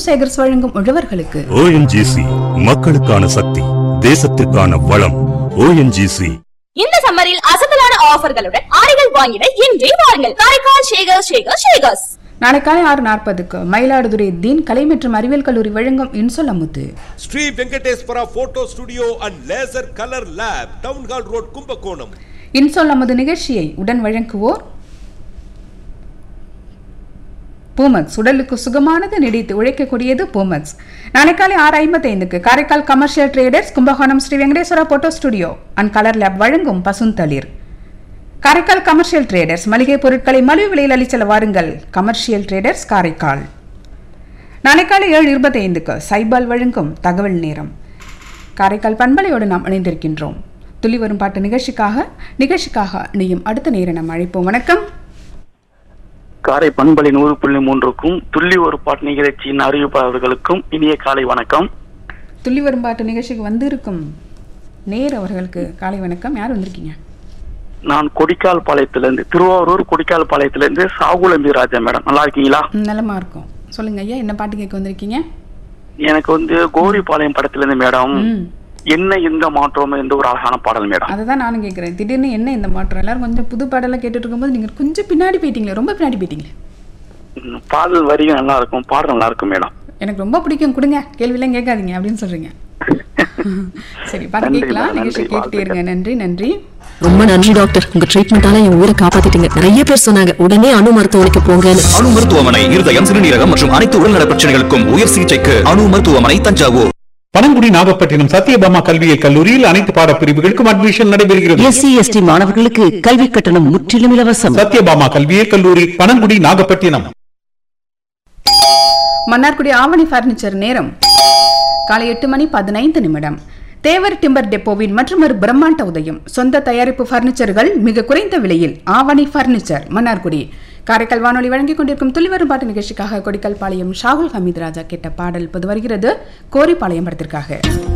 சேகர்ஸ் வழங்கும் உழவர்களுக்கு ஓஎன்ஜிசி மக்களுக்கான சக்தி தேசத்திற்கான வளம் ஓஎன்ஜிசி இந்த சம்மரில் அசத்தலான ஆஃபர்களுடன் ஆடைகள் வாங்கிட இன்றே வாருங்கள் காரைக்கால் ஷேகர் ஷேகர் ஷேகர்ஸ் நாளை காலை ஆறு நாற்பதுக்கு மயிலாடுதுறை தீன் கலை மற்றும் அறிவியல் கல்லூரி வழங்கும் இன்சொல்லமுத்து Sri Venkateswara photo studio and laser colour lab town hall road Kumbakonam இன்சொல்லமுது நிகழ்ச்சியை உடன் வழங்குவோர் பூமக்ஸ் உடலுக்கு சுகமானது நீடித்து உழைக்கக்கூடியது பூமக்ஸ் நாளை காலை ஆறு ஐம்பத்தைந்துக்கு Karaikal commercial traders Kumbakonam Sri Venkateswara photo studio and colour lab வழங்கும் பசுந்தளிர் காரைக்கால் கமர்ஷியல் ட்ரேடர்ஸ் மளிகை பொருட்களை மலிவு விலையில் அளிச்சல வாருங்கள் கமர்ஷியல் ட்ரேடர்ஸ் காரைக்கால் நாளை காலை ஏழு இருபத்தைந்துக்கு சைபால் வழங்கும் தகவல் நேரம் காரைக்கால் பண்பலையோடு நாம் இணைந்திருக்கின்றோம் துள்ளி வரும் பாட்டு நிகழ்ச்சிக்காக நிகழ்ச்சிக்காக இணையும் அடுத்த நேரம் நாம் அழைப்போம் வணக்கம் காரை பண்பலை நூறு புள்ளி மூன்றுக்கும் துள்ளி ஒரு பாட்டு நிகழ்ச்சியின் அறிவிப்பாளர்களுக்கும் இனிய காலை வணக்கம் துள்ளி வரும் பாட்டு நிகழ்ச்சிக்கு வந்திருக்கும் நேர் அவர்களுக்கு காலை வணக்கம் யார் வந்திருக்கீங்க நான் கொடிக்கால் பாளையத்திலிருந்து திருவாரூர் கொடிக்கால் பாளையத்திலிருந்து சாகுலம்பி ராஜா மேடம் நல்லா இருக்கீங்களா ம், நலமா இருக்கும் சொல்லுங்க ஐயா என்ன பாட்டு கேட்க வந்திருக்கீங்க எனக்கு வந்து கோரிபாளையம் படத்திலிருந்து மேடம் ம் என்ன இந்த மாற்றம் என்ற ஒரு அழகான பாடல் மேடம் அதை தான் நானும் கேட்குறேன் திடீர்னு என்ன இந்த மாற்றம் எல்லாரும் கொஞ்சம் புது பாடலாம் கேட்டுட்டு இருக்கும்போது நீங்கள் கொஞ்சம் பின்னாடி போயிட்டீங்களே ரொம்ப பின்னாடி போயிட்டீங்களே ம், பாடல் வரிகள் நல்லா இருக்கும் பாடல் நல்லா இருக்கும் மேடம் எனக்கு ரொம்ப பிடிக்கும் கொடுங்க கேள்வியெல்லாம் கேட்காதீங்க அப்படின்னு சொல்றீங்க சரி பாட்டு நன்றி, கேட்கலாம் நன்றி, நிகழ்ச்சி கேட்டுட்டே இருங்க நன்றி நன்றி ரொம்ப நன்றி டாக்டர் உங்க ட்ரீட்மெண்டால என் உயிரை காப்பாத்திட்டீங்க நிறைய பேர் சொன்னாங்க உடனே அணு மருத்துவமனைக்கு போங்கன்னு அணு மருத்துவமனை இருதயம் சிறுநீரகம் மற்றும் அனைத்து உடல்நல பிரச்சனைகளுக்கும் உயர் சிகிச்சைக்கு அணு மருத்துவமனை தஞ்சாவூர் பனங்குடி நாகப்பட்டினம் சத்யபாமா கல்வியியல் கல்லூரியில் அனைத்து பாடப்பிரிவுகளுக்கும் அட்மிஷன் நடைபெறுகிறது எஸ்சி எஸ்டி மாணவர்களுக்கு கல்வி கட்டணம் முற்றிலும் இலவசம் சத்யபாமா கல்வியியல் கல்லூரி பனங்குடி நாகப்பட்டினம் மன்னார்குடி ஆவணி ஃபர்னிச்சர் நேரம் காலை எட்டு மணி பதினைந்து நிமிடம் தேவர் டிம்பர் டெப்போவின் மற்றொரு பிரம்மாண்ட உதயம் சொந்த தயாரிப்பு ஃபர்னிச்சர்கள் மிக குறைந்த விலையில் ஆவணி ஃபர்னிச்சர் மன்னார்குடி காரைக்கால் வானொலி வழங்கிக் கொண்டிருக்கும் துளிவரும் பாட்டு நிகழ்ச்சிக்காக கொடிக்கல் பாளையம் ஷாகுல் ஹமீத் ராஜா கேட்ட பாடல் பொது வருகிறது கோரிப்பாளையம் படத்திற்காக